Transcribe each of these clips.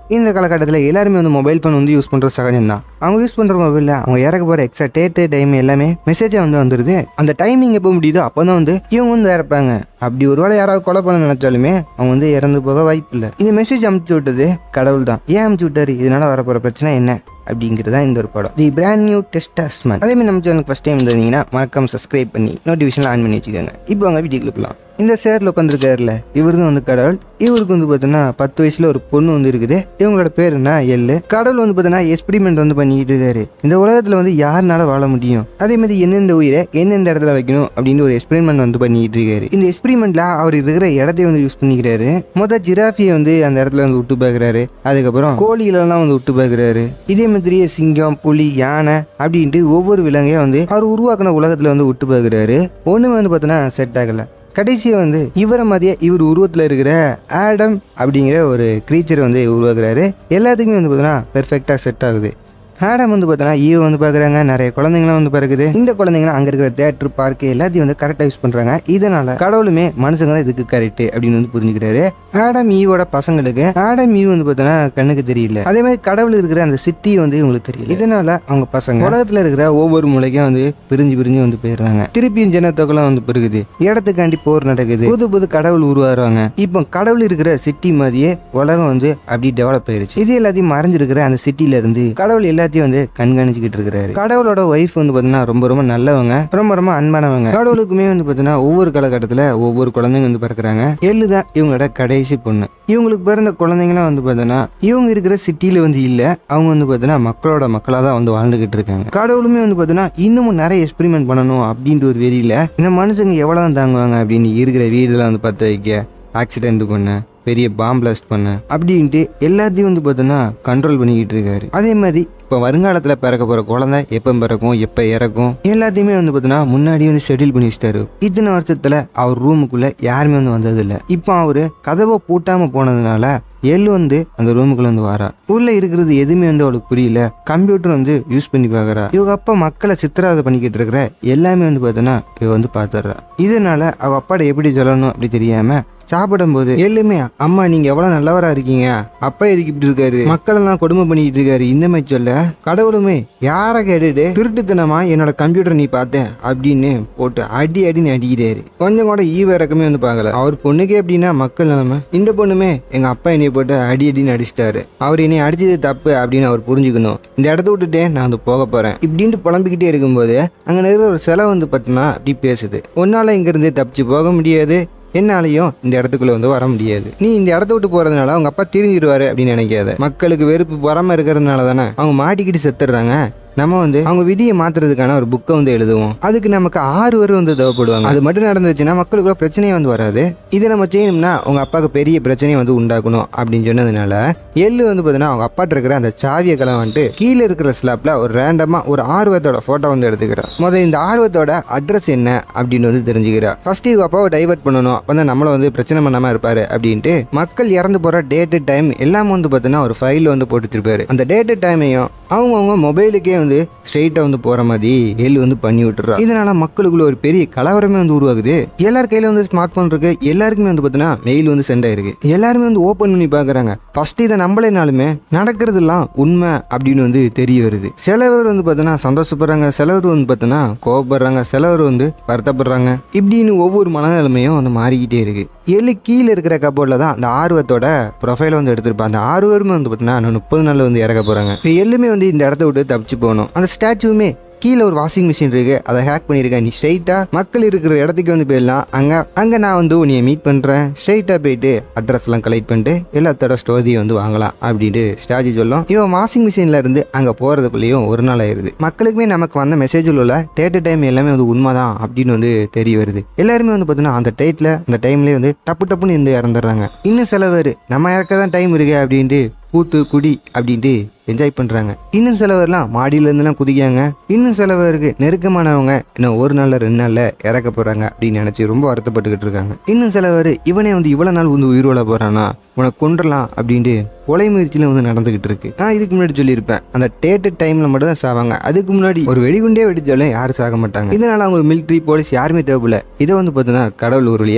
இந்த காலகட்டத்தில் எல்லாருமே வந்து மொபைல் ஃபோன் வந்து யூஸ் பண்ணுறது சகஜம் தான் அவங்க யூஸ் பண்ணுற மொபைலில் அவங்க இறக்க போகிற எக்ஸ்ட்ரா டேட்டு டைம் எல்லாமே மெசேஜாக வந்து வந்துடுது அந்த டைமிங் எப்போ முடியுதோ அப்போ தான் வந்து இவங்க வந்து இறப்பாங்க அப்படி ஒருவேளை யாராவது கொலை பண்ண நினைச்சாலுமே அவங்க வந்து இறந்து போக வாய்ப்பு இல்லை இந்த மெசேஜ் அமுச்சு விட்டது கடவுள் தான் ஏன் அமுச்சு விட்டாரு இதனால வரப்போகிற பிரச்சனை என்ன அப்படிங்கிறது தான் இந்த ஒரு படம் தி பிராண்ட் நியூ டெஸ்டாஸ்மன் அதே மாதிரி நம்ம சேனலுக்கு ஃபஸ்ட் டைம் இருந்தீங்கன்னா மறக்காம சப்ஸ்கிரைப் பண்ணி நோட்டிஃபிகேஷன் ஆன் பண்ணி வச்சுக்கோங்க இப்போ அவங்க வீட்டுக்கு போகலாம் இந்த சேரில் உட்காந்துருக்காருல இவரு தான் வந்து கடவுள் இவருக்கு வந்து பார்த்தீங்கன்னா பத்து வயசுல ஒரு பொண்ணு வந்து இருக்குது இவங்களோட பேர் என்ன எள்ளு கடவுள் வந்து பார்த்தீங்கன்னா எக்ஸ்பெரிமெண்ட் வந்து பண்ணிட்டு இருக்காரு இந்த உலகத்தில் வந்து யாருனால வாழ முடியும் அதே மாதிரி எந்தெந்த உயிரை எந்தெந்த இடத்துல வைக்கணும் அப்படின்னு ஒரு எக்ஸ்பெரிமெண்ட் வந்து பண்ணிட்டு இருக்காரு இந்த எக்ஸ்பெரிமெண்ட்ல அவர் இருக்கிற இடத்தையும் வந்து யூஸ் பண்ணிக்கிறாரு மொதல் ஜிராஃபியை வந்து அந்த இடத்துல வந்து விட்டு பார்க்குறாரு அதுக்கப்புறம் கோழிகளெல்லாம் வந்து விட்டு பார்க்குறாரு இதே மாதிரியே சிங்கம் புலி யானை அப்படின்ட்டு ஒவ்வொரு விலங்கையும் வந்து அவர் உருவாக்கின உலகத்தில் வந்து விட்டு பார்க்குறாரு ஒன்றுமே வந்து பார்த்தோன்னா செட் ஆகலை கடைசியாக வந்து இவரை மாதிரியே இவர் உருவத்தில் இருக்கிற ஆடம் அப்படிங்கிற ஒரு க்ரீச்சர் வந்து உருவாக்குறாரு எல்லாத்துக்குமே வந்து பார்த்தோன்னா பெர்ஃபெக்டாக செட் ஆகுது ஆடம் வந்து பார்த்தோன்னா ஈவ வந்து பார்க்குறாங்க நிறைய குழந்தைங்களாம் வந்து பிறகுது இந்த குழந்தைங்களாம் அங்கே இருக்கிற தேட்டர் பார்க்கு எல்லாத்தையும் வந்து கரெக்டாக யூஸ் பண்ணுறாங்க இதனால கடவுளுமே மனுஷங்க தான் இதுக்கு கரெக்ட் அப்படின்னு வந்து புரிஞ்சுக்கிறாரு ஆடம் ஈவோட பசங்களுக்கு ஆடம் ஈவ் வந்து பார்த்தோன்னா கண்ணுக்கு தெரியல அதே மாதிரி கடவுள் இருக்கிற அந்த சிட்டி வந்து இவங்களுக்கு தெரியல இதனால அவங்க பசங்க உலகத்தில் இருக்கிற ஒவ்வொரு மூலைக்கும் வந்து பிரிஞ்சு பிரிஞ்சு வந்து போயிடுறாங்க திருப்பியும் ஜனத்தொகைலாம் வந்து பெருகுது இடத்துக்காண்டி போர் நடக்குது புது புது கடவுள் உருவாகிறாங்க இப்போ கடவுள் இருக்கிற சிட்டி மாதிரியே உலகம் வந்து அப்படி டெவலப் ஆயிருச்சு இது எல்லாத்தையும் மறைஞ்சிருக்கிற அந்த சிட்டில இருந்து கடவுள் எல்லாத்தையும் வந்து கண்காணிச்சுக்கிட்டு இருக்கிறாரு கடவுளோட ஒய்ஃப் வந்து பார்த்தீங்கன்னா ரொம்ப ரொம்ப நல்லவங்க ரொம்ப ரொம்ப அன்பானவங்க கடவுளுக்குமே வந்து பார்த்தீங்கன்னா ஒவ்வொரு காலகட்டத்தில் ஒவ்வொரு குழந்தைங்க வந்து பிறக்கிறாங்க எள்ளு தான் இவங்களோட கடைசி பொண்ணு இவங்களுக்கு பிறந்த குழந்தைங்களாம் வந்து பார்த்தோன்னா இவங்க இருக்கிற சிட்டியில் வந்து இல்லை அவங்க வந்து பார்த்தோன்னா மக்களோட மக்களாக தான் வந்து வாழ்ந்துகிட்டு இருக்காங்க கடவுளுமே வந்து பார்த்தோன்னா இன்னமும் நிறைய எக்ஸ்பெரிமெண்ட் பண்ணணும் அப்படின்ட்டு ஒரு வெறியில் இந்த மனுஷங்க எவ்வளோ தான் தாங்குவாங்க அப்படின்னு இருக்கிற வீடெல்லாம் வந்து பற்ற வைக்க ஆக்சிடென்ட் பண்ண பெரிய பாம் பிளாஸ்ட் பண்ண அப்படின்ட்டு எல்லாத்தையும் வந்து பார்த்தோன்னா கண்ட்ரோல் பண்ணிக்கிட்டு இருக்காரு அதே மாதிரி இப்போ வருங்காலத்தில் பிறக்க போகிற குழந்தை எப்போ பிறக்கும் எப்போ இறக்கும் எல்லாத்தையுமே வந்து பார்த்தோன்னா முன்னாடி வந்து ஷெட்யூல் பண்ணி வச்சிட்டாரு இத்தனை வருஷத்தில் அவர் ரூமுக்குள்ளே யாருமே வந்து வந்ததில்லை இப்போ அவர் கதவை பூட்டாமல் போனதுனால எள்ளு வந்து அந்த ரூமுக்குள்ள வந்து வரா உள்ள இருக்கிறது எதுவுமே வந்து அவளுக்கு புரியல கம்ப்யூட்டர் வந்து யூஸ் பண்ணி பார்க்கறா இவங்க அப்பா மக்களை சித்திராவதை பண்ணிக்கிட்டு இருக்கிற எல்லாமே வந்து பார்த்தோன்னா இவ வந்து பார்த்துடுறா இதனால அவ அப்பாட எப்படி சொல்லணும் அப்படி தெரியாம சாப்பிடும்போது எல்லாமே அம்மா நீங்க எவ்வளவு நல்லவரா இருக்கீங்க அப்பா எதுக்கு இப்படி இருக்காரு மக்கள் எல்லாம் கொடுமை பண்ணிட்டு இருக்காரு இந்த மாதிரி சொல்ல கடவுளுமே யாரை கேட்டுட்டு திருட்டுத்தனமா என்னோட கம்ப்யூட்டர் நீ பார்த்தேன் அப்படின்னு போட்டு அடி அடின்னு அடிக்கிறாரு கொஞ்சம் கூட ஈவ இறக்கமே வந்து பார்க்கல அவர் பொண்ணுக்கே எப்படின்னா மக்கள் நிலைமை இந்த பொண்ணுமே எங்க அப்பா என்னைய போட்டு அடி அடின்னு அடிச்சிட்டாரு அவர் என்னை அடிச்சது தப்பு அப்படின்னு அவர் புரிஞ்சுக்கணும் இந்த இடத்த விட்டுட்டே நான் வந்து போக போறேன் இப்படின்ட்டு புலம்பிக்கிட்டே இருக்கும்போது அங்க இருக்கிற ஒரு சிலை வந்து பார்த்தோன்னா அப்படி பேசுது உன்னால இங்க இருந்து தப்பிச்சு போக முடியாது என்னாலையும் இந்த இடத்துக்குள்ள வந்து வர முடியாது நீ இந்த இடத்த விட்டு போறதுனால அவங்க அப்பா திரும்பிடுவாரு அப்படின்னு நினைக்காத மக்களுக்கு வெறுப்பு வராம இருக்கிறதுனால தானே அவங்க மாட்டிக்கிட்டு செத்துடுறாங்க நம்ம வந்து அவங்க விதியை மாத்துறதுக்கான ஒரு புக்கை வந்து எழுதுவோம் அதுக்கு நமக்கு ஆறு பேர் வந்து தேவைப்படுவாங்க அது மட்டும் நடந்துச்சுன்னா மக்களுக்கு ஒரு பிரச்சனையே வந்து வராது இதை நம்ம செய்யணும்னா உங்க அப்பாவுக்கு பெரிய பிரச்சனையை வந்து உண்டாக்கணும் அப்படின்னு சொன்னதுனால எள்ளு வந்து பார்த்தீங்கன்னா அவங்க அப்பாட்ட இருக்கிற அந்த சாவியை கலம் வந்துட்டு கீழே இருக்கிற ஸ்லாப்ல ஒரு ரேண்டமா ஒரு ஆர்வத்தோட போட்டோ வந்து எடுத்துக்கிறா முதல்ல இந்த ஆர்வத்தோட அட்ரஸ் என்ன அப்படின்னு வந்து தெரிஞ்சுக்கிறா ஃபர்ஸ்ட் இவங்க அப்பாவை டைவர்ட் பண்ணணும் அப்போ தான் நம்மளை வந்து பிரச்சனை பண்ணாம இருப்பாரு அப்படின்ட்டு மக்கள் இறந்து போற டேட்டு டைம் எல்லாமே வந்து பார்த்தீங்கன்னா ஒரு ஃபைல் வந்து போட்டு வச்சிருப்பாரு அந்த டேட்டு டைமையும் அவங்கவுங்க மொபைலுக்கே வந்து ஸ்ட்ரெயிட்டாக வந்து போகிற மாதிரி எள்ளு வந்து பண்ணி விட்டுறா இதனால மக்களுக்குள்ள ஒரு பெரிய கலவரமே வந்து உருவாகுது எல்லார் கையில வந்து ஸ்மார்ட் ஃபோன் இருக்கு எல்லாருக்குமே வந்து பார்த்தீங்கன்னா மெயில் வந்து சென்ட் ஆயிருக்கு எல்லாருமே வந்து ஓப்பன் பண்ணி பார்க்குறாங்க ஃபர்ஸ்ட் இதை நம்பலைனாலுமே நடக்கிறதுலாம் உண்மை அப்படின்னு வந்து தெரிய வருது சில பேர் வந்து பார்த்தீங்கன்னா சந்தோஷப்படுறாங்க சில பேர் வந்து பார்த்தீங்கன்னா கோவப்படுறாங்க சில பேர் வந்து வருத்தப்படுறாங்க இப்படின்னு ஒவ்வொரு மனநிலைமையும் வந்து மாறிக்கிட்டே இருக்கு எள்ளு கீழே இருக்கிற கபோர்டில் தான் அந்த ஆர்வத்தோட ப்ரொஃபைலை வந்து எடுத்திருப்பா அந்த ஆர்வருமே வந்து பார்த்தீங்கன்னா இன்னும் முப்பது நாளில் வந்து இறக்க போகிறாங்க இப்போ எள்ளுமே வந்து இந்த இடத்த விட்டு தப்பிச்சு போகணும் அந்த ஸ்டாச்சுவுமே கீழே ஒரு வாஷிங் மிஷின் இருக்கு அதை ஹேக் பண்ணியிருக்கேன் நீ ஸ்ட்ரைட்டாக மக்கள் இருக்கிற இடத்துக்கு வந்து போயிடலாம் அங்கே அங்கே நான் வந்து உன்னைய மீட் பண்ணுறேன் ஸ்ட்ரைட்டாக போயிட்டு அட்ரஸ்லாம் கலெக்ட் பண்ணிட்டு எல்லாத்தோட ஸ்டோரியை வந்து வாங்கலாம் அப்படின்ட்டு ஸ்டாச்சு சொல்லும் இவன் வாஷிங் மிஷினில் இருந்து அங்கே போகிறதுக்குள்ளேயும் ஒரு நாள் ஆயிடுது மக்களுக்குமே நமக்கு வந்த மெசேஜில் உள்ள டேட்டு டைம் எல்லாமே வந்து உண்மைதான் அப்படின்னு வந்து தெரிய வருது எல்லாருமே வந்து பார்த்தீங்கன்னா அந்த டேட்டில் அந்த டைம்லேயே வந்து டப்பு டப்புன்னு இருந்து இறந்துடுறாங்க இன்னும் சில பேர் நம்ம இறக்க தான் டைம் இருக்கு அப்படின்ட்டு கூத்து குடி அப்படின்ட்டு என்ஜாய் பண்ணுறாங்க இன்னும் சில பேர்லாம் மாடியிலேருந்துலாம் குதிக்காங்க இன்னும் சில பேருக்கு நெருக்கமானவங்க இன்னும் ஒரு நாளில் ரெண்டு நாளில் இறக்க போகிறாங்க அப்படின்னு நினச்சி ரொம்ப வருத்தப்பட்டுக்கிட்டு இருக்காங்க இன்னும் சில பேர் இவனே வந்து இவ்வளோ நாள் வந்து உயிரோட போகிறானா உனக்கு கொன்றலாம் அப்படின்ட்டு கொலை முயற்சியில் வந்து நடந்துகிட்டு இருக்கு நான் இதுக்கு முன்னாடி சொல்லியிருப்பேன் அந்த டேட்டு டைமில் மட்டும் தான் சாவாங்க அதுக்கு முன்னாடி ஒரு வெடிகுண்டே வெடிச்சாலும் யாரும் சாக மாட்டாங்க இதனால அவங்க மிலிட்ரி போலீஸ் யாருமே தேவையில்ல இதை வந்து பார்த்தீங்கன்னா கடவுள் ஒரு வழியா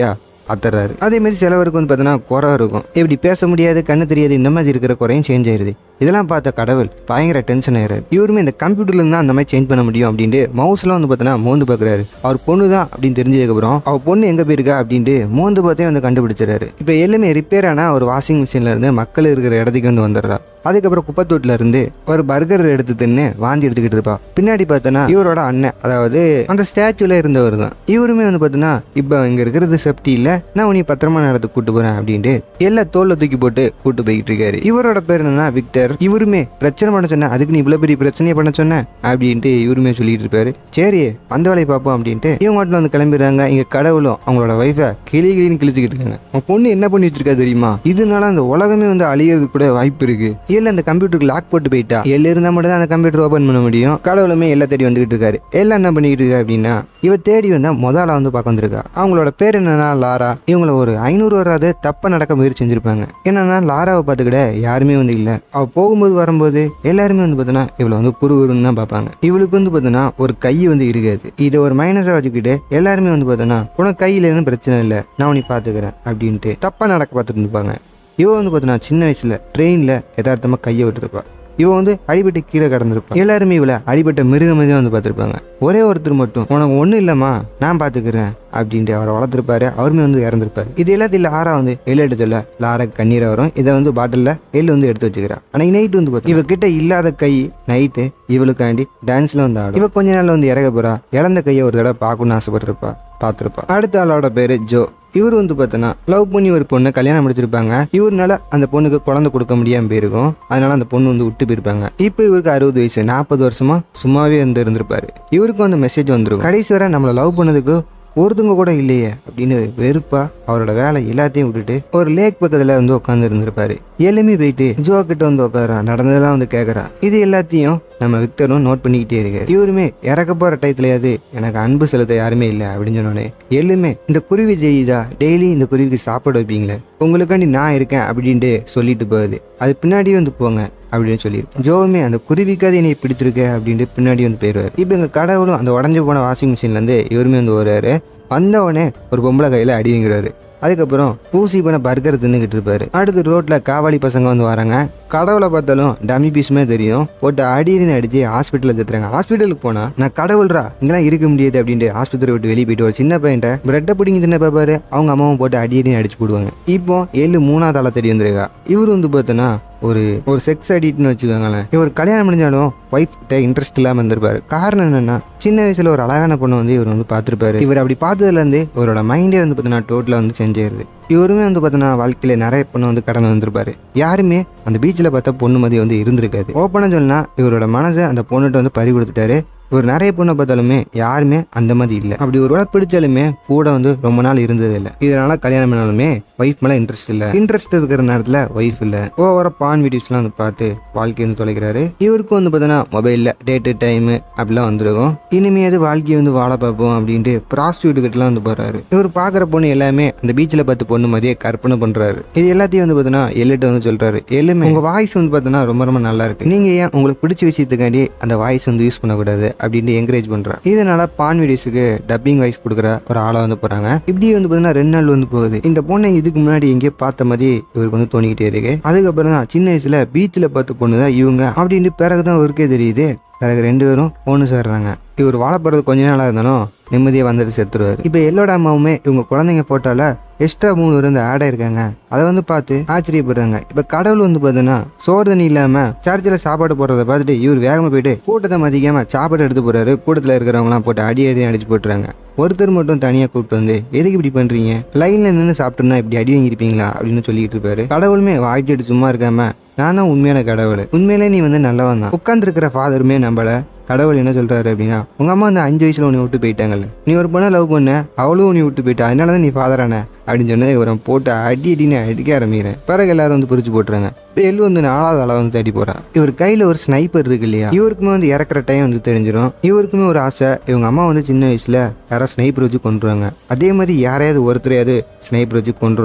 பார்த்துறாரு அதே மாதிரி சிலவருக்கு வந்து பார்த்தீங்கன்னா குறை இருக்கும் இப்படி பேச முடியாது கண்ணு தெரியாது இந்த மாதிரி இருக்கிற குறையும் சேஞ்ச் ஆயிருது இதெல்லாம் பார்த்த கடவுள் பயங்கர டென்ஷன் ஆயிடுறாரு இவருமே இந்த கம்ப்யூட்டர்ல இருந்தா அந்த மாதிரி சேஞ்ச் பண்ண முடியும் அப்படின்ட்டு மவுஸ்லாம் வந்து பார்த்தீங்கன்னா மோந்து பார்க்குறாரு அவர் பொண்ணு தான் அப்படின்னு தெரிஞ்சதுக்கப்புறம் அவர் பொண்ணு எங்கே போயிருக்கா அப்படின்ட்டு மோந்து பார்த்தே வந்து கண்டுபிடிச்சிறாரு இப்போ எல்லாமே ரிப்பேர் ஆனால் ஒரு வாஷிங் மிஷின்ல இருந்து மக்கள் இருக்கிற இடத்துக்கு வந்து வந்துடுறா அதுக்கப்புறம் குப்பத்தொட்டில இருந்து ஒரு பர்கர் எடுத்து தின்னு வாந்தி எடுத்துக்கிட்டு இருப்பா பின்னாடி பார்த்தோன்னா இவரோட அண்ணன் அதாவது அந்த ஸ்டாச்சுல இருந்தவர் தான் இவருமே வந்து பார்த்தோன்னா இப்போ இங்கே இருக்கிறது செப்டி இல்லை நான் உனி பத்திரமா நேரத்துக்கு கூட்டு போறேன் அப்படின்ட்டு எல்லா தோல்ல தூக்கி போட்டு கூட்டு போய்கிட்டு இருக்காரு இவரோட பேர் என்னன்னா விக்டர் இவருமே பிரச்சனை பண்ண சொன்ன அதுக்கு நீ இவ்வளோ பெரிய பிரச்சனையை பண்ண சொன்ன அப்படின்ட்டு இவருமே சொல்லிட்டு இருப்பாரு சரி அந்த வேலையை பார்ப்போம் அப்படின்ட்டு இவங்க மட்டும் வந்து கிளம்பிடுறாங்க இங்க கடவுளும் அவங்களோட ஒய்ஃபை கிளி கிளின்னு கிழிச்சுக்கிட்டு இருக்காங்க உன் பொண்ணு என்ன பண்ணி வச்சிருக்கா தெரியுமா இதனால அந்த உலகமே வந்து அழியறதுக்கு கூட வாய்ப்பு இருக்கு இல்ல அந்த கம்ப்யூட்டருக்கு லாக் போட்டு போயிட்டா எல்ல இருந்தா மட்டும் தான் அந்த கம்ப்யூட்டர் ஓபன் பண்ண முடியும் கடவுளுமே எல்லா தேடி வந்துகிட்டு இருக்காரு எல்லாம் என்ன பண்ணிக்கிட்டு இருக்கா அப்படின்னா இவ தேடி வந்தா முதல்ல வந்து பார்க்க வந்திருக்கா அவங்களோட பேர் என்னன்னா லாரா இவங்கள ஒரு ஐநூறு வராது தப்ப நடக்க முயற்சி செஞ்சிருப்பாங்க என்னன்னா லாராவை பார்த்துக்கிட யாருமே வந்து இல்ல அவ போகும்போது வரும்போது எல்லாருமே வந்து பார்த்தீங்கன்னா இவளை வந்து குறுகுறுன்னு தான் பார்ப்பாங்க இவளுக்கு வந்து பார்த்தீங்கன்னா ஒரு கை வந்து இருக்காது இதை ஒரு மைனஸாக வச்சுக்கிட்டு எல்லாருமே வந்து பார்த்தீங்கன்னா உனக்கு கையில எதுவும் பிரச்சனை இல்லை நான் உன்னை பார்த்துக்கிறேன் அப்படின்ட்டு தப்பா நடக்க பார்த்துட்டு இருப்பாங்க இவ வந்து பார்த்தீங்கன்னா சின்ன வயசுல ட்ரெயினில் யதார்த்தமாக கையை விட்டுருப்பா இவ வந்து அடிபட்டு கீழே கடந்திருப்பா எல்லாருமே இவளை அடிபட்ட மிருகம் தான் வந்து பார்த்துருப்பாங்க ஒரே ஒருத்தர் மட்டும் உனக்கு ஒன்றும் இல்லைம்மா நான் பார்த்துக்கிறேன் அப்படின்ட்டு அவரை வளர்த்துருப்பாரு அவருமே வந்து இறந்துருப்பாரு இது எல்லாத்தையும் லாரா வந்து எள்ளு எடுத்துல லாரா கண்ணீரை வரும் இதை வந்து பாட்டிலில் எள்ளு வந்து எடுத்து வச்சுக்கிறா அன்னைக்கு நைட்டு வந்து பார்த்தா இவகிட்ட இல்லாத கை நைட்டு இவளுக்காண்டி டான்ஸ்ல வந்து ஆடும் இவ கொஞ்ச நாள்ல வந்து இறக்க போறா இழந்த கையை ஒரு தடவை பார்க்கணும்னு ஆசைப்பட்டிருப்பா பார்த்துருப்பா அடுத்த ஆளோட பேரு ஜோ இவர் வந்து பார்த்தோன்னா லவ் பண்ணி ஒரு பொண்ணை கல்யாணம் முடிச்சிருப்பாங்க இவர்னால அந்த பொண்ணுக்கு குழந்தை கொடுக்க முடியாம போயிருக்கும் அதனால அந்த பொண்ணு வந்து விட்டு போயிருப்பாங்க இப்போ இவருக்கு அறுபது வயசு நாற்பது வருஷமா சும்மாவே இருந்து இருந்திருப்பாரு இவருக்கும் அந்த மெசேஜ் வந்துருக்கும் கடைசி வரை நம்மளை லவ் பண்ணதுக்கு ஒருத்தவங்க கூட இல்லையே அப்படின்னு வெறுப்பா அவரோட வேலை எல்லாத்தையும் விட்டுட்டு ஒரு லேக் பக்கத்துல வந்து உட்காந்து இருந்திருப்பாரு எலும்பி போயிட்டு ஜோ கிட்ட வந்து உட்காரா நடந்ததெல்லாம் வந்து கேட்கறா இது எல்லாத்தையும் நம்ம விக்டரும் நோட் பண்ணிக்கிட்டே இருக்காரு இவருமே இறக்க போற டயத்துலயாவது எனக்கு அன்பு செலுத்த யாருமே இல்லை அப்படின்னு சொன்னோன்னே எல்லுமே இந்த குருவி தெரியுதா டெய்லி இந்த குருவிக்கு சாப்பாடு வைப்பீங்களே உங்களுக்காண்டி நான் இருக்கேன் அப்படின்ட்டு சொல்லிட்டு போகுது அது பின்னாடியே வந்து போங்க அப்படின்னு சொல்லியிருப்போம் ஜோவுமே அந்த குருவிக்காது என்னை பிடிச்சிருக்கு அப்படின்ட்டு பின்னாடி வந்து போயிடுவார் இப்போ எங்கள் கடவுளும் அந்த உடஞ்சி போன வாஷிங் மிஷின்லேருந்து இவருமே வந்து வருவார் வந்தவொடனே ஒரு பொம்பளை கையில் அடி வாங்குறாரு அதுக்கப்புறம் ஊசி பண்ண பர்கர் தின்னுக்கிட்டு இருப்பாரு அடுத்து ரோட்ல காவாலி பசங்க வந்து வராங்க கடவுளை பார்த்தாலும் டம்மி பீஸுமே தெரியும் போட்டு அடின்னு அடிச்சு ஹாஸ்பிட்டலில் சேர்த்துறாங்க ஹாஸ்பிட்டலுக்கு போனா நான் கடவுள்ரா இங்கெல்லாம் இருக்க முடியாது அப்படின்ட்டு ஆஸ்பத்திரி விட்டு வெளியே போயிட்டு ஒரு சின்ன பையன்ட்ட பிரெட்டை பிடிங்கி தின்ன பாப்பாரு அவங்க அம்மாவும் போட்டு அடி அடின்னு அடிச்சு போடுவாங்க இப்போ ஏழு மூணாவது ஆளை தெரிய வந்துருக்கா இவர் வந்து பார்த்தோன்னா ஒரு ஒரு செக்ஸ் அடிக்ட்னு வச்சுக்கோங்களேன் இவர் கல்யாணம் முடிஞ்சாலும் ஒய்ஃப் கிட்ட இன்ட்ரெஸ்ட் இல்லாமல் இருந்திருப்பாரு காரணம் என்னன்னா சின்ன வயசுல ஒரு அழகான பொண்ணு வந்து இவர் வந்து பார்த்துருப்பாரு இவர் அப்படி பார்த்ததுலேருந்து இவரோட மைண்டே வந்து பார்த்தீங்கன்னா டோட்டலாக வந்து செஞ்சிருது இவருமே வந்து பார்த்தீங்கன்னா வாழ்க்கையில நிறைய பொண்ணு வந்து கடந்து வந்திருப்பாரு யாருமே அந்த பீச்சில் பார்த்தா பொண்ணு மதி வந்து இருந்திருக்காது ஓப்பனாக சொன்னா இவரோட மனசை அந்த பொண்ணுகிட்ட வந்து பறி கொடுத்துட்டாரு இவர் நிறைய பொண்ணை பார்த்தாலுமே யாருமே அந்த மாதிரி இல்லை அப்படி ஒரு வேளை பிடிச்சாலுமே கூட வந்து ரொம்ப நாள் இருந்தது இல்லை இதனால கல்யாணம் பண்ணாலுமே ஒய்ஃப் மேலே இன்ட்ரெஸ்ட் இல்லை இன்ட்ரெஸ்ட் இருக்கிற நேரத்தில் ஒய்ஃப் இல்லை ஓவரா பான் வீடியோஸ்லாம் வந்து பார்த்து வாழ்க்கை வந்து தொலைக்கிறாரு இவருக்கும் வந்து பார்த்தீங்கன்னா மொபைலில் டேட்டு டைமு அப்படிலாம் வந்துருக்கும் இனிமேது வாழ்க்கையை வந்து வாழ பார்ப்போம் அப்படின்ட்டு ப்ராஸ்டியூட் கிட்டலாம் வந்து போறாரு இவர் பார்க்குற பொண்ணு எல்லாமே அந்த பீச்சில் பார்த்து பொண்ணு மாதிரியே கற்பனை பண்ணுறாரு இது எல்லாத்தையும் வந்து பார்த்தீங்கன்னா எல்லிட்ட வந்து சொல்றாரு எல்லாமே உங்கள் வாய்ஸ் வந்து பார்த்தீங்கன்னா ரொம்ப ரொம்ப நல்லா இருக்கு நீங்கள் ஏன் உங்களுக்கு பிடிச்ச விஷயத்துக்காண்டி அந்த வாய்ஸ் வந்து யூஸ் பண்ணக்கூடாது அப்படின்ட்டு என்கரேஜ் பண்ணுறேன் இதனால பான் வீடியோஸுக்கு டப்பிங் வாய்ஸ் கொடுக்குற ஒரு ஆளை வந்து போகிறாங்க இப்படி வந்து பார்த்தீங்கன்னா ரெண்டு நாள் வந்து போகுது இந்த பொண்ணை இதுக்கு முன்னாடி எங்கேயோ பார்த்த மாதிரி இவருக்கு வந்து தோணிக்கிட்டே இருக்கு அதுக்கப்புறம் தான் சின்ன வயசுல பீச்சில் பார்த்த பொண்ணு தான் இவங்க அப்படின்ட்டு பிறகு தான் இவருக்கே தெரியுது பிறகு ரெண்டு பேரும் ஒன்று சேர்றாங்க இவர் வாழ போகிறது கொஞ்ச நாளாக இருந்தாலும் நிம்மதியாக வந்துட்டு செத்துருவார் இப்போ எல்லோட அம்மாவுமே இவங்க குழந்தைங்க போட்டால எக்ஸ்ட்ரா மூணு இருந்து ஆட் ஆயிருக்காங்க அதை வந்து பார்த்து ஆச்சரியப்படுறாங்க இப்போ கடவுள் வந்து பார்த்தீங்கன்னா சோறு தண்ணி இல்லாமல் சர்ச்சில் சாப்பாடு போடுறத பார்த்துட்டு இவர் வேகமாக போயிட்டு கூட்டத்தை மதிக்காம சாப்பாடு எடுத்து போறாரு கூட்டத்தில் இருக்கிறவங்களாம் போட்டு அடி அடி அடிச்சு போட்டுறாங்க ஒருத்தர் மட்டும் தனியாக கூப்பிட்டு வந்து எதுக்கு இப்படி பண்ணுறீங்க லைனில் நின்று சாப்பிட்டுருந்தா இப்படி அடி வாங்கியிருப்பீங்களா அப்படின்னு சொல்லிட்டு இருப்பாரு கடவுளுமே வாழ்த்திட்டு சும்மா இருக்காம நான் தான் உண்மையான கடவுள் உண்மையிலே நீ வந்து நல்லவன் தான் உட்காந்துருக்கிற ஃபாதருமே நம்மள கடவுள் என்ன சொல்றாரு அப்படின்னா உங்க அம்மா வந்து அஞ்சு வயசுல உன்னை விட்டு போயிட்டாங்கல்ல நீ ஒரு பொண்ணை லவ் பண்ண அவளும் உன்னை விட்டு போயிட்டா அதனால தான் நீ ஃபாதரான அப்படின்னு சொன்னது இவரை போட்டு அடி அடின்னு அடிக்க ஆரம்பிக்கிறேன் பிறகு எல்லாரும் வந்து பிரிச்சு போட்டுறாங்க இப்போ எல்லு வந்து நாலாவது அளவு வந்து தேடி போறா இவர் கையில ஒரு ஸ்னைப்பர் இருக்கு இல்லையா இவருக்குமே வந்து இறக்குற டைம் வந்து தெரிஞ்சிடும் இவருக்குமே ஒரு ஆசை இவங்க அம்மா வந்து சின்ன வயசுல யாராவது ஸ்னைப்பர் வச்சு கொண்டுருவாங்க அதே மாதிரி யாரையாவது ஒருத்தரையாவது ஸ்னைப்பர் வச்சு கொண்டுறணும்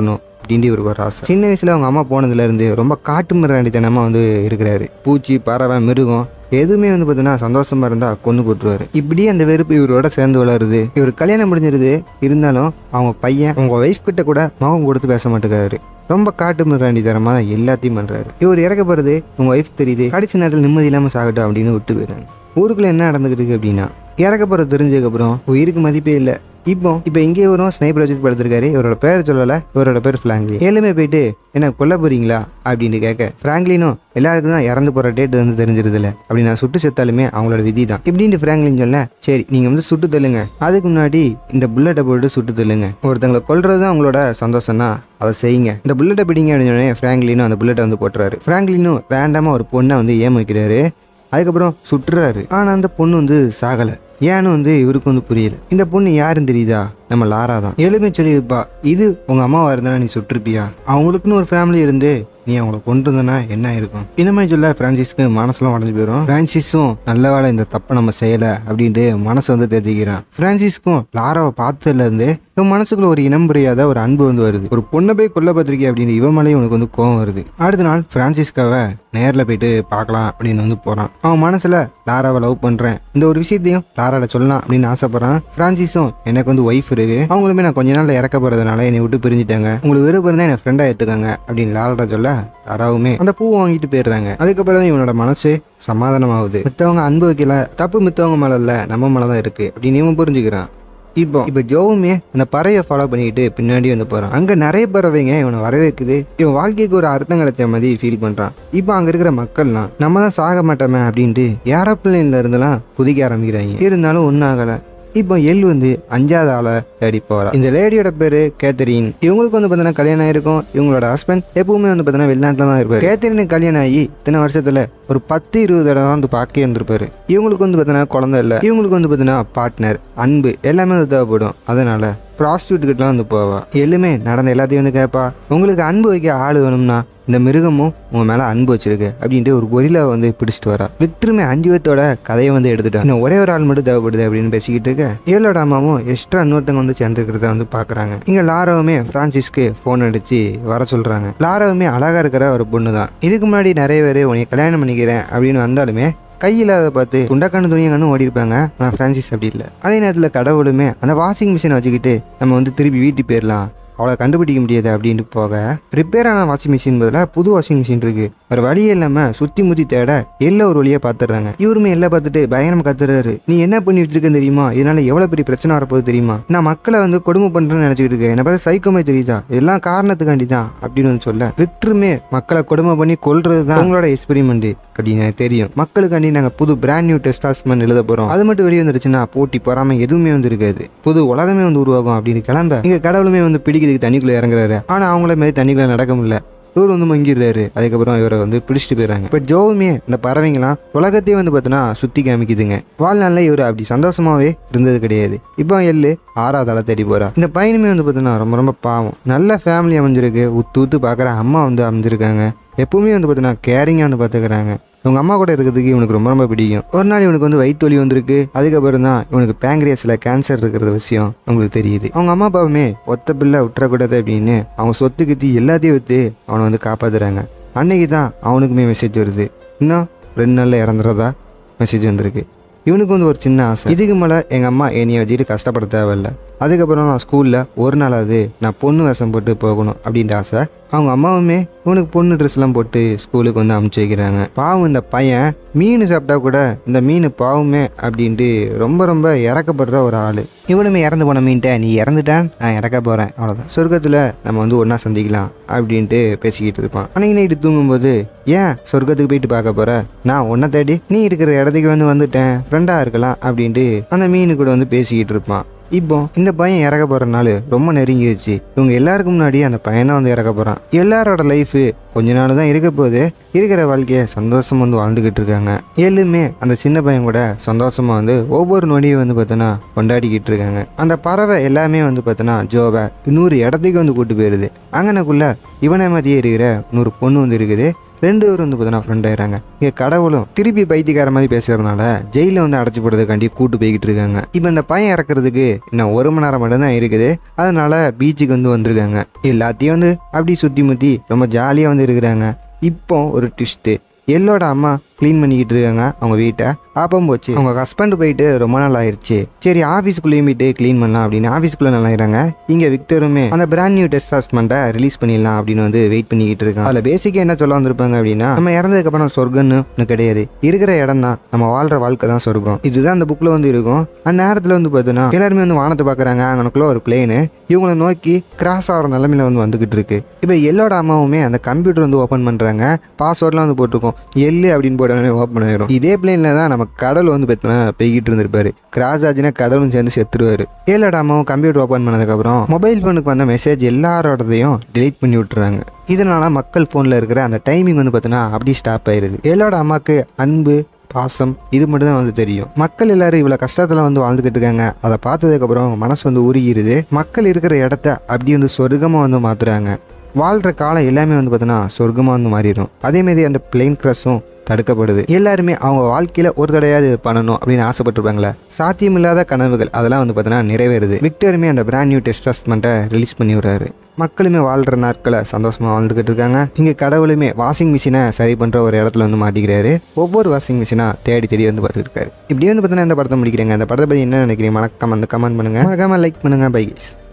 அப்படின்ட்டு இவருக்கு ஒரு ஆசை சின்ன வயசில் அவங்க அம்மா போனதுலேருந்து ரொம்ப காட்டு மிராண்டித்தனமாக வந்து இருக்கிறாரு பூச்சி பறவை மிருகம் எதுவுமே வந்து பார்த்தீங்கன்னா சந்தோஷமா இருந்தால் கொண்டு போட்டுருவாரு இப்படி அந்த வெறுப்பு இவரோட சேர்ந்து வளருது இவர் கல்யாணம் முடிஞ்சிருது இருந்தாலும் அவங்க பையன் அவங்க ஒய்ஃப் கிட்ட கூட முகம் கொடுத்து பேச மாட்டேங்கிறாரு ரொம்ப காட்டு மிராண்டி தரமாக தான் எல்லாத்தையும் பண்ணுறாரு இவர் இறக்க போகிறது உங்கள் ஒய்ஃப் தெரியுது கடைசி நேரத்தில் நிம்மதி இல்லாமல் சாகட்டும் அப்படின்னு விட்டு போயிடுறாங்க ஊருக்குள்ள என்ன நடந்துக்கிட்டு இருக்கு அப்படின்னா இறக்க போகிறது தெரிஞ்சதுக்கப்புறம் உயிருக்கு மதிப்பே இல்லை இப்போ இப்போ இங்கே வரும் ஸ்னைப்பர் வச்சுட்டு படுத்திருக்காரு இவரோட பேர் சொல்லலை இவரோட பேர் ஃப்ராங்க்லின் ஏழுமே போயிட்டு என்ன கொல்ல போறீங்களா அப்படின்னு கேட்க ஃப்ராங்க்லினும் எல்லாருக்கும் தான் இறந்து போகிற டேட் வந்து தெரிஞ்சிருதுல அப்படி நான் சுட்டு செத்தாலுமே அவங்களோட விதி தான் இப்படின்ட்டு ஃப்ராங்க்லின் சொல்ல சரி நீங்கள் வந்து சுட்டு தள்ளுங்க அதுக்கு முன்னாடி இந்த புல்லட்டை போட்டு சுட்டு தள்ளுங்க ஒருத்தங்களை கொல்றது தான் அவங்களோட சந்தோஷம்னா அதை செய்யுங்க இந்த புல்லட்டை பிடிங்க அப்படின்னு சொன்னே ஃப்ராங்க்லினும் அந்த புல்லட்டை வந்து போட்டுறாரு ஃப்ராங்க்லினும் ரேண்டமாக ஒரு பொண்ணை வந்து ஏன் வைக்கிறாரு அதுக்கப்புறம் சுட்டுறாரு ஆனால் அந்த பொண்ணு வந்து சாகலை ஏன்னு வந்து இவருக்கு வந்து புரியல இந்த பொண்ணு யாருன்னு தெரியுதா நம்ம லாரா தான் எலுமே சொல்லியிருப்பா இது உங்க அம்மாவா இருந்தா நீ சுட்டிருப்பியா அவங்களுக்குன்னு ஒரு ஃபேமிலி இருந்து நீ அவங்கள கொண்டு வந்தனா என்ன இருக்கும் இந்த மாதிரி சொல்ல பிரான்சிஸ்க்கு மனசுலாம் உடஞ்சு போயிடும் பிரான்சிஸும் நல்ல வேளை இந்த தப்பை நம்ம செய்யல அப்படின்ட்டு மனசை வந்து தேத்திக்கிறான் பிரான்சிஸ்க்கும் லாராவை பார்த்ததுல இருந்து இவன் மனசுக்குள்ள ஒரு இனம் புரியாத ஒரு அன்பு வந்து வருது ஒரு பொண்ணை போய் கொல்ல பார்த்திருக்கே அப்படின்னு இவன் மேலேயும் உனக்கு வந்து கோவம் வருது அடுத்த நாள் பிரான்சிஸ்காவை நேரில் போயிட்டு பார்க்கலாம் அப்படின்னு வந்து போறான் அவன் மனசுல லாராவை லவ் பண்றேன் இந்த ஒரு விஷயத்தையும் லாராட சொல்லலாம் அப்படின்னு ஆசைப்படுறான் பிரான்சிஸும் எனக்கு வந்து ஒய்ஃப் இருக்கு அவங்களுமே நான் கொஞ்ச நாள்ல இறக்க போறதுனால என்னை விட்டு பிரிஞ்சுட்டாங்க உங்களுக்கு விருப்பம் இருந்தா என்னை ஃப்ரெண்டா எடுத்துக்கங்க அப்படின்னு லாராட சொல்ல லாராவுமே அந்த பூவை வாங்கிட்டு போயிடுறாங்க அதுக்கப்புறம் தான் இவனோட மனசு சமாதானமாகுது மித்தவங்க அன்பு வைக்கல தப்பு மித்தவங்க மேல இல்ல நம்ம மேல தான் இருக்கு அப்படின்னு இவன் புரிஞ்சுக்கிறான் இப்போ இப்போ ஜோவுமே அந்த பறவையை ஃபாலோ பண்ணிக்கிட்டு பின்னாடி வந்து போகிறான் அங்கே நிறைய பறவைங்க இவனை வரவேற்குது இவன் வாழ்க்கைக்கு ஒரு அர்த்தம் கிடைச்ச மாதிரி ஃபீல் பண்ணுறான் இப்போ அங்கே இருக்கிற மக்கள்லாம் நம்ம தான் சாக மாட்டோமே அப்படின்ட்டு ஏரோப்ளேன்ல இருந்தெல்லாம் குதிக்க ஆரம்பிக்கிறாங்க இருந்தாலும் ஒன்றும் ஆகலை இப்போ எல் வந்து அஞ்சாவது ஆளை தேடி போறா இந்த லேடியோட பேரு கேத்தரின் இவங்களுக்கு வந்து பார்த்தீங்கன்னா கல்யாணம் ஆயிருக்கும் இவங்களோட ஹஸ்பண்ட் எப்பவுமே வந்து பார்த்தீங்கன்னா வெளிநாட்டில் தான் இருப்பாரு கேத்தரினுக்கு கல்யாணம் ஆகி இத்தனை வருஷத்துல ஒரு பத்து இருபது தடவை தான் வந்து பார்க்க இருந்திருப்பாரு இவங்களுக்கு வந்து பார்த்தீங்கன்னா குழந்தை இல்லை இவங்களுக்கு வந்து பார்த்தீங்கன்னா பார்ட்னர் அன்பு எல்லாமே வந்து தேவைப்படும் அதனால ப்ராஸ்டியூட் கிட்டலாம் வந்து போவா எல்லாமே நடந்த எல்லாத்தையும் வந்து கேட்பா உங்களுக்கு அன்பு வைக்க ஆள் வேணும்னா இந்த மிருகமும் உங்க மேல அன்பு வச்சிருக்கு அப்படின்ட்டு ஒரு கொரிலா வந்து பிடிச்சிட்டு வரா விக்டருமே அஞ்சு பேத்தோட கதையை வந்து எடுத்துட்டா இன்னும் ஒரே ஒரு ஆள் மட்டும் தேவைப்படுது அப்படின்னு பேசிக்கிட்டு இருக்க ஏழோட அம்மாவும் எக்ஸ்ட்ரா இன்னொருத்தவங்க வந்து சேர்ந்துருக்கிறத வந்து பாக்குறாங்க இங்க லாராவுமே பிரான்சிஸ்க்கு ஃபோன் அடிச்சு வர சொல்றாங்க லாராவுமே அழகா இருக்கிற ஒரு பொண்ணு தான் இதுக்கு முன்னாடி நிறைய பேர் உன்னை கல்யாணம் பண்ணிக்கிறேன் அப்படின்னு வந்தாலுமே கையில் அதை பார்த்து துண்டக்கான துணியங்கன்னு ஓடி இருப்பாங்க ஆனால் ஃப்ரான்சிஸ் அப்படி இல்லை அதே நேரத்தில் கடவுளுமே அந்த வாஷிங் மிஷினை வச்சுக்கிட்டு நம்ம வந்து திருப்பி வீட்டுக்கு போயிடலாம் அவளை கண்டுபிடிக்க முடியாது அப்படின்ட்டு போக ரிப்பேர் ஆன வாஷிங் மிஷின் பதிலாக புது வாஷிங் மிஷின் இருக்கு வேறு வழியே இல்லாமல் சுற்றி முற்றி தேட எல்லாம் ஒரு வழியாக பார்த்துடுறாங்க இவருமே எல்லாம் பார்த்துட்டு பயங்கரமாக கத்துறாரு நீ என்ன பண்ணி வச்சிருக்கேன்னு தெரியுமா இதனால எவ்வளோ பெரிய பிரச்சனை வரப்போகுது தெரியுமா நான் மக்களை வந்து கொடுமை பண்ணுறேன்னு நினச்சிக்கிட்டு இருக்கேன் என்ன பார்த்து சைக்கோமே தெரியுதா இதெல்லாம் காரணத்துக்காண்டி தான் அப்படின்னு வந்து சொல்ல விக்டருமே மக்களை கொடுமை பண்ணி கொல்றது தான் உங்களோட எக்ஸ்பெரிமெண்ட் அப்படின்னு எனக்கு தெரியும் மக்களுக்காண்டி நாங்கள் புது பிராண்ட் நியூ டெஸ்டாஸ்மெண்ட் எழுத போகிறோம் அது மட்டும் வெளியே வந்துருச்சுன்னா போட்டி பொறாமை எதுவுமே வந்து இருக்காது புது உலகமே வந்து உருவாகும் அப்படின்னு கிளம்ப இங்க கடவுளுமே வந்து பிடிக்கிறதுக்கு தண்ணிக்குள்ள இறங்குறாரு ஆனா அவங்கள மாதிரி தண்ணிக்குள்ள நடக்க முடியல இவர் வந்து மங்கிடுறாரு அதுக்கப்புறம் இவரை வந்து பிடிச்சிட்டு போயிடுறாங்க இப்போ ஜோவுமே இந்த பறவைங்களாம் உலகத்தையே வந்து பார்த்தோன்னா சுற்றி காமிக்குதுங்க வாழ்நாளில் இவர் அப்படி சந்தோஷமாவே இருந்தது கிடையாது இப்போ எள்ளு ஆறாவது ஆளை தேடி போறா இந்த பையனுமே வந்து பார்த்தோன்னா ரொம்ப ரொம்ப பாவம் நல்ல ஃபேமிலி அமைஞ்சிருக்கு உத்து உத்து பார்க்குற அம்மா வந்து அமைஞ்சிருக்காங்க எப்பவுமே வந்து பார்த்தோன்னா கேரிங்காக வந்து பார்த்துக்கிறாங்க இவங்க அம்மா கூட இருக்கிறதுக்கு இவனுக்கு ரொம்ப ரொம்ப பிடிக்கும் ஒரு நாள் இவனுக்கு வந்து வயிற்றுவலி வந்திருக்கு அதுக்கப்புறம் தான் இவனுக்கு பேங்க்ரியஸில் கேன்சர் இருக்கிற விஷயம் உங்களுக்கு தெரியுது அவங்க அம்மா அப்பாவுமே ஒத்த பிள்ளை விட்டுறக்கூடாது அப்படின்னு அவங்க சொத்து கித்தி எல்லாத்தையும் விற்று அவனை வந்து காப்பாத்துறாங்க அன்னைக்கு தான் அவனுக்குமே மெசேஜ் வருது இன்னும் ரெண்டு நாளில் இறந்துறதா மெசேஜ் வந்திருக்கு இவனுக்கு வந்து ஒரு சின்ன ஆசை இதுக்கு மேலே எங்கள் அம்மா என்னைய வச்சுட்டு கஷ்டப்பட தேவையில்ல அதுக்கப்புறம் நான் ஸ்கூலில் ஒரு நாளாவது நான் பொண்ணு வேஷம் போட்டு போகணும் அப்படின்ற ஆசை அவங்க அம்மாவுமே இவனுக்கு பொண்ணு ட்ரெஸ்லாம் போட்டு ஸ்கூலுக்கு வந்து அமுச்சு வைக்கிறாங்க பாவம் இந்த பையன் மீன் சாப்பிட்டா கூட இந்த மீன் பாவமே அப்படின்ட்டு ரொம்ப ரொம்ப இறக்கப்படுற ஒரு ஆள் இவனுமே இறந்து போன மீன்ட்ட நீ இறந்துட்டான் நான் இறக்க போகிறேன் அவ்வளோதான் சொர்க்கத்தில் நம்ம வந்து ஒன்றா சந்திக்கலாம் அப்படின்ட்டு பேசிக்கிட்டு இருப்பான் அன்னைக்கு நைட்டு தூங்கும்போது ஏன் சொர்க்கத்துக்கு போயிட்டு பார்க்க போற நான் உன்னை தேடி நீ இருக்கிற இடத்துக்கு வந்து வந்துட்டேன் ஃப்ரெண்டாக இருக்கலாம் அப்படின்ட்டு அந்த மீனு கூட வந்து பேசிக்கிட்டு இருப்பான் இப்போ இந்த பையன் இறக்க போற நாள் ரொம்ப நெருங்கிடுச்சு இவங்க எல்லாருக்கும் முன்னாடி அந்த பையன் தான் வந்து இறக்க போறான் எல்லாரோட லைஃப் கொஞ்ச நாள் தான் இருக்க போது இருக்கிற வாழ்க்கைய சந்தோஷமா வந்து வாழ்ந்துகிட்டு இருக்காங்க எல்லாமே அந்த சின்ன பையன் கூட சந்தோஷமா வந்து ஒவ்வொரு நொடியும் வந்து பார்த்தோன்னா கொண்டாடிக்கிட்டு இருக்காங்க அந்த பறவை எல்லாமே வந்து பார்த்தோன்னா ஜோவை இன்னொரு இடத்துக்கு வந்து கூட்டு போயிடுது அங்கனக்குள்ள இவனை மாதிரியே இருக்கிற இன்னொரு பொண்ணு வந்து இருக்குது ரெண்டு பேரும் வந்து பார்த்தீங்கன்னா ஃப்ரெண்ட் ஆயிடுறாங்க இங்கே கடவுளும் திருப்பி பைத்தியக்கார மாதிரி பேசுறதுனால ஜெயிலில் வந்து அடைச்சி போடுறதுக்காண்டி கூட்டு போய்கிட்டு இருக்காங்க இப்போ இந்த பையன் இறக்குறதுக்கு இன்னும் ஒரு மணி நேரம் மட்டும்தான் இருக்குது அதனால பீச்சுக்கு வந்து வந்திருக்காங்க எல்லாத்தையும் வந்து அப்படி சுற்றி முற்றி ரொம்ப ஜாலியாக வந்து இருக்கிறாங்க இப்போ ஒரு ட்விஸ்ட்டு எல்லோட அம்மா க்ளீன் பண்ணிக்கிட்டு இருக்காங்க அவங்க வீட்டை ஆப்பம் போச்சு அவங்க ஹஸ்பண்ட் போயிட்டு ரொம்ப நாள் ஆயிடுச்சு சரி ஆஃபீஸ்க்குள்ளேயும் போயிட்டு க்ளீன் பண்ணலாம் அப்படின்னு ஆஃபீஸ்க்குள்ளே நல்லாயிறாங்க இங்கே விக்டருமே அந்த பிராண்ட் நியூ டெஸ்ட் அஸ்மெண்ட்டை ரிலீஸ் பண்ணிடலாம் அப்படின்னு வந்து வெயிட் பண்ணிக்கிட்டு இருக்காங்க அதில் பேசிக்காக என்ன சொல்ல வந்திருப்பாங்க அப்படின்னா நம்ம இறந்ததுக்கப்புறம் சொர்க்கம்னு ஒன்று கிடையாது இருக்கிற இடம் தான் நம்ம வாழ்கிற வாழ்க்கை தான் சொர்க்கம் இதுதான் அந்த புக்கில் வந்து இருக்கும் அந்த நேரத்தில் வந்து பார்த்தீங்கன்னா எல்லாருமே வந்து வானத்தை பார்க்குறாங்க அங்கனக்குள்ள ஒரு பிளேனு இவங்களை நோக்கி கிராஸ் ஆகிற நிலமையில வந்து வந்துக்கிட்டு இருக்கு இப்போ எல்லோட அம்மாவுமே அந்த கம்ப்யூட்டர் வந்து ஓப்பன் பண்ணுறாங்க பாஸ்வேர்ட்லாம் வந்து போட்டிருக்கோம் எல்லு அப்படின்னு போட்டோடனே ஓப்பன் ஆயிரும் இதே பிளேனில் தான் நம்ம கடல் வந்து பார்த்தீங்கன்னா பெய்கிட்டு இருந்திருப்பாரு கிராஸ் ஆச்சுன்னா கடலும் சேர்ந்து செத்துருவாரு ஏழோட அம்மாவும் கம்ப்யூட்டர் ஓப்பன் பண்ணதுக்கப்புறம் மொபைல் ஃபோனுக்கு வந்த மெசேஜ் எல்லாரோடதையும் delete பண்ணி விட்டுறாங்க இதனால மக்கள் ஃபோனில் இருக்கிற அந்த டைமிங் வந்து பார்த்தீங்கன்னா அப்படி ஸ்டாப் ஆயிருது ஏழோட அம்மாவுக்கு அன்பு பாசம் இது மட்டும் தான் வந்து தெரியும் மக்கள் எல்லாரும் இவ்வளோ கஷ்டத்தில் வந்து வாழ்ந்துக்கிட்டு இருக்காங்க அதை பார்த்ததுக்கப்புறம் அவங்க மனசு வந்து உருகிருது மக்கள் இருக்கிற இடத்த அப்படி வந்து சொர்க்கமாக வந்து மாற்றுறாங்க வாழ்கிற காலம் எல்லாமே வந்து பார்த்தீங்கன்னா சொர்க்கமாக வந்து மாறிடும் அதேமாரி அந்த பிளெயின் கிராஸும் தடுக்கப்படுது எல்லாருமே அவங்க வாழ்க்கையில் ஒரு தடையாவது இது பண்ணணும் அப்படின்னு ஆசைப்பட்டிருப்பாங்களே சாத்தியமில்லாத கனவுகள் அதெல்லாம் வந்து பார்த்தீங்கன்னா நிறைவேறுது விக்டருமே அந்த பிராண்ட் நியூ டெஸ்டஸ்மெண்ட்டை ரிலீஸ் பண்ணி விடுறாரு மக்களுமே வாழ்கிற நாட்களை சந்தோஷமாக வாழ்ந்துக்கிட்டு இருக்காங்க இங்கே கடவுளுமே வாஷிங் மிஷினை சரி பண்ணுற ஒரு இடத்துல வந்து மாட்டிக்கிறாரு ஒவ்வொரு வாஷிங் மிஷினாக தேடி தேடி வந்து பார்த்துட்டு இருக்காரு இப்படியே வந்து பார்த்தீங்கன்னா இந்த படத்தை முடிக்கிறேங்க அந்த படத்தை பற்றி என்ன நினைக்கிறீங்க மறக்காம வந்து கமெண்ட் பண்ணுங்கள் மறக்காம லைக் பண்ணுங்கள் பை